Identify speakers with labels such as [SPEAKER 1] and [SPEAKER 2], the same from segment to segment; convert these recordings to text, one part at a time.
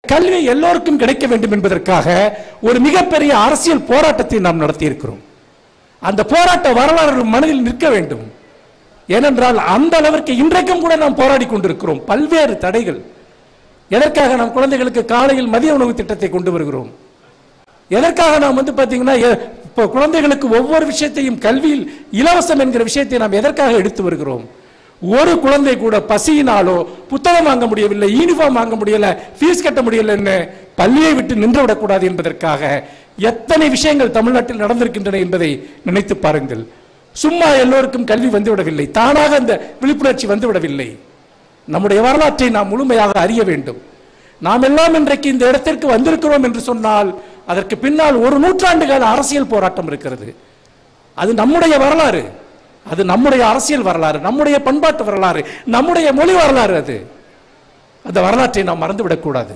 [SPEAKER 1] கல்வி எல்லோருக்கும் கிடைக்க வேண்டும் என்பதற்காக ஒரு மிகப்பெரிய அரசியல் போராட்டத்தை நாம் நடத்தியிருக்கிறோம் அந்த போராட்ட வரலாறு மனதில் நிற்க வேண்டும் ஏனென்றால் அந்த அளவிற்கு இன்றைக்கும் கூட நாம் போராடி கொண்டிருக்கிறோம் பல்வேறு தடைகள் எதற்காக நாம் குழந்தைகளுக்கு காலையில் மதிய உணவு திட்டத்தை கொண்டு வருகிறோம் எதற்காக நாம் வந்து பார்த்தீங்கன்னா எ- இப்போ குழந்தைகளுக்கு ஒவ்வொரு விஷயத்தையும் கல்வியில் இலவசம் என்கிற விஷயத்தை நாம் எதற்காக எடுத்து வருகிறோம் ஒரு குழந்தை கூட பசியினாலோ புத்தகம் வாங்க முடியவில்லை யூனிஃபார்ம் வாங்க முடியல ஃபீஸ் கட்ட முடியலன்னு பள்ளியை விட்டு நின்று விடக்கூடாது என்பதற்காக எத்தனை விஷயங்கள் தமிழ்நாட்டில் நடந்திருக்கின்றன என்பதை நினைத்து பாருங்கள் சும்மா எல்லோருக்கும் கல்வி வந்துவிடவில்லை தானாக அந்த விழிப்புணர்ச்சி வந்துவிடவில்லை நம்முடைய வரலாற்றை நாம் முழுமையாக அறிய வேண்டும் நாம் எல்லாம் இன்றைக்கு இந்த இடத்திற்கு வந்திருக்கிறோம் என்று சொன்னால் அதற்கு பின்னால் ஒரு நூற்றாண்டு கால அரசியல் போராட்டம் இருக்கிறது அது நம்முடைய வரலாறு அது நம்முடைய அரசியல் வரலாறு நம்முடைய பண்பாட்டு வரலாறு நம்முடைய மொழி வரலாறு அது அந்த வரலாற்றை நாம் மறந்துவிடக்கூடாது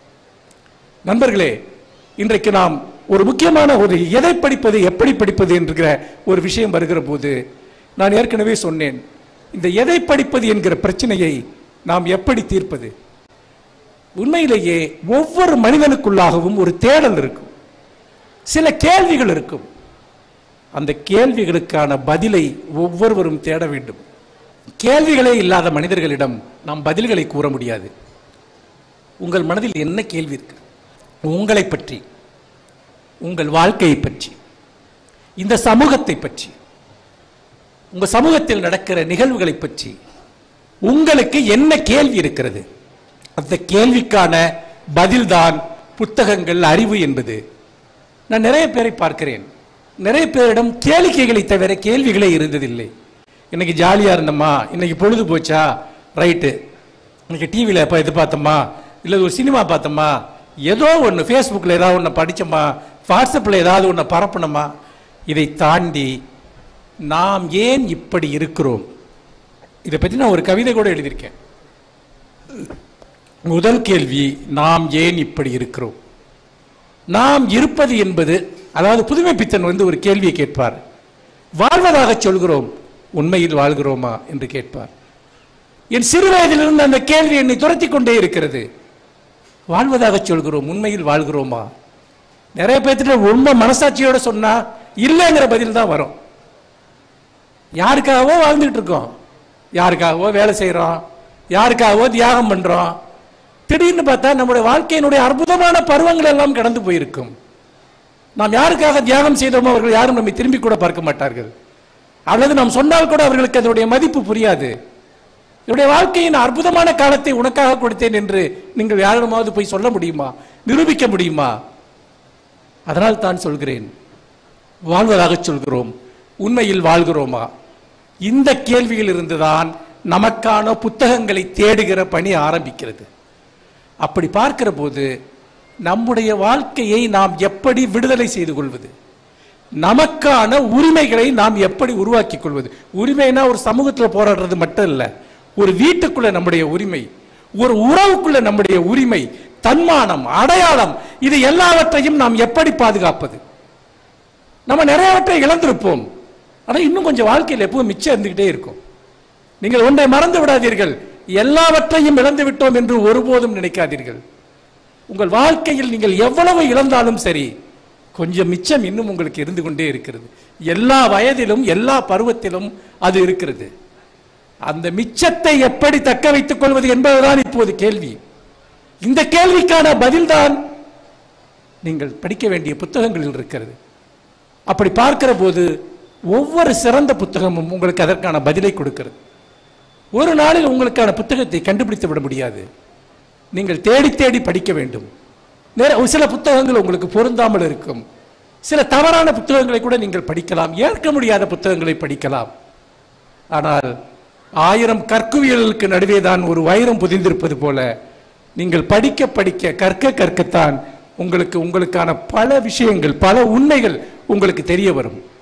[SPEAKER 1] நண்பர்களே இன்றைக்கு நாம் ஒரு முக்கியமான ஒரு எதை படிப்பது எப்படி படிப்பது என்கிற ஒரு விஷயம் வருகிற போது நான் ஏற்கனவே சொன்னேன் இந்த எதை படிப்பது என்கிற பிரச்சனையை நாம் எப்படி தீர்ப்பது உண்மையிலேயே ஒவ்வொரு மனிதனுக்குள்ளாகவும் ஒரு தேடல் இருக்கும் சில கேள்விகள் இருக்கும் அந்த கேள்விகளுக்கான பதிலை ஒவ்வொருவரும் தேட வேண்டும் கேள்விகளே இல்லாத மனிதர்களிடம் நாம் பதில்களை கூற முடியாது உங்கள் மனதில் என்ன கேள்வி இருக்கு உங்களை பற்றி உங்கள் வாழ்க்கையை பற்றி இந்த சமூகத்தை பற்றி உங்க சமூகத்தில் நடக்கிற நிகழ்வுகளை பற்றி உங்களுக்கு என்ன கேள்வி இருக்கிறது அந்த கேள்விக்கான பதில்தான் புத்தகங்கள் அறிவு என்பது நான் நிறைய பேரை பார்க்கிறேன் நிறைய பேரிடம் கேளிக்கைகளை தவிர கேள்விகளே இருந்ததில்லை இன்னைக்கு ஜாலியா இருந்தோமா இன்னைக்கு பொழுது போச்சா ரைட்டு இன்னைக்கு டிவியில் இப்போ இது பார்த்தோமா இல்லை ஒரு சினிமா பார்த்தோமா ஏதோ ஒன்று ஃபேஸ்புக்கில் ஏதாவது ஒன்று படித்தோமா வாட்ஸ்அப்பில் ஏதாவது ஒன்று பரப்பணுமா இதை தாண்டி நாம் ஏன் இப்படி இருக்கிறோம் இதை பற்றி நான் ஒரு கவிதை கூட எழுதியிருக்கேன் முதல் கேள்வி நாம் ஏன் இப்படி இருக்கிறோம் நாம் இருப்பது என்பது அதாவது புதுமை பித்தன் வந்து ஒரு கேள்வியை கேட்பார் வாழ்வதாக சொல்கிறோம் உண்மையில் வாழ்கிறோமா என்று கேட்பார் என் சிறு வயதிலிருந்து அந்த கேள்வி என்னை துரத்தி கொண்டே இருக்கிறது வாழ்வதாக சொல்கிறோம் உண்மையில் வாழ்கிறோமா நிறைய பேர்த்திட்ட உண்மை மனசாட்சியோட சொன்னா இல்லைங்கிற பதில் தான் வரும் யாருக்காகவோ வாழ்ந்துட்டு இருக்கோம் யாருக்காகவோ வேலை செய்கிறோம் யாருக்காகவோ தியாகம் பண்றோம் திடீர்னு பார்த்தா நம்முடைய வாழ்க்கையினுடைய அற்புதமான பருவங்கள் எல்லாம் கடந்து போயிருக்கும் நாம் யாருக்காக தியாகம் செய்தோமோ அவர்கள் யாரும் நம்மை திரும்பி கூட பார்க்க மாட்டார்கள் அல்லது நாம் சொன்னால் கூட அவர்களுக்கு அதனுடைய மதிப்பு புரியாது என்னுடைய வாழ்க்கையின் அற்புதமான காலத்தை உனக்காக கொடுத்தேன் என்று நீங்கள் யாரிடமாவது போய் சொல்ல முடியுமா நிரூபிக்க முடியுமா அதனால் தான் சொல்கிறேன் வாழ்வதாக சொல்கிறோம் உண்மையில் வாழ்கிறோமா இந்த கேள்வியில் இருந்துதான் நமக்கான புத்தகங்களை தேடுகிற பணி ஆரம்பிக்கிறது அப்படி பார்க்கிற போது நம்முடைய வாழ்க்கையை நாம் எப்படி விடுதலை செய்து கொள்வது நமக்கான உரிமைகளை நாம் எப்படி உருவாக்கிக் கொள்வது உரிமைனா ஒரு சமூகத்தில் போராடுறது மட்டும் இல்ல ஒரு வீட்டுக்குள்ள நம்முடைய உரிமை ஒரு உறவுக்குள்ள நம்முடைய உரிமை தன்மானம் அடையாளம் இது எல்லாவற்றையும் நாம் எப்படி பாதுகாப்பது நம்ம நிறையவற்றை இழந்திருப்போம் ஆனா இன்னும் கொஞ்சம் வாழ்க்கையில் எப்பவும் மிச்சம் இருந்துகிட்டே இருக்கும் நீங்கள் ஒன்றை மறந்து விடாதீர்கள் எல்லாவற்றையும் இழந்து விட்டோம் என்று ஒருபோதும் நினைக்காதீர்கள் உங்கள் வாழ்க்கையில் நீங்கள் எவ்வளவு இழந்தாலும் சரி கொஞ்சம் மிச்சம் இன்னும் உங்களுக்கு இருந்து கொண்டே இருக்கிறது எல்லா வயதிலும் எல்லா பருவத்திலும் அது இருக்கிறது அந்த மிச்சத்தை எப்படி தக்க வைத்துக் கொள்வது என்பதுதான் இப்போது கேள்வி இந்த கேள்விக்கான பதில்தான் நீங்கள் படிக்க வேண்டிய புத்தகங்களில் இருக்கிறது அப்படி பார்க்கிற போது ஒவ்வொரு சிறந்த புத்தகமும் உங்களுக்கு அதற்கான பதிலை கொடுக்கிறது ஒரு நாளில் உங்களுக்கான புத்தகத்தை கண்டுபிடித்து விட முடியாது நீங்கள் தேடி தேடி படிக்க வேண்டும் நேர ஒரு சில புத்தகங்கள் உங்களுக்கு பொருந்தாமல் இருக்கும் சில தவறான புத்தகங்களை கூட நீங்கள் படிக்கலாம் ஏற்க முடியாத புத்தகங்களை படிக்கலாம் ஆனால் ஆயிரம் கற்குவியலுக்கு நடுவே தான் ஒரு வைரம் புதிந்திருப்பது போல நீங்கள் படிக்க படிக்க கற்க கற்கத்தான் உங்களுக்கு உங்களுக்கான பல விஷயங்கள் பல உண்மைகள் உங்களுக்கு தெரிய வரும்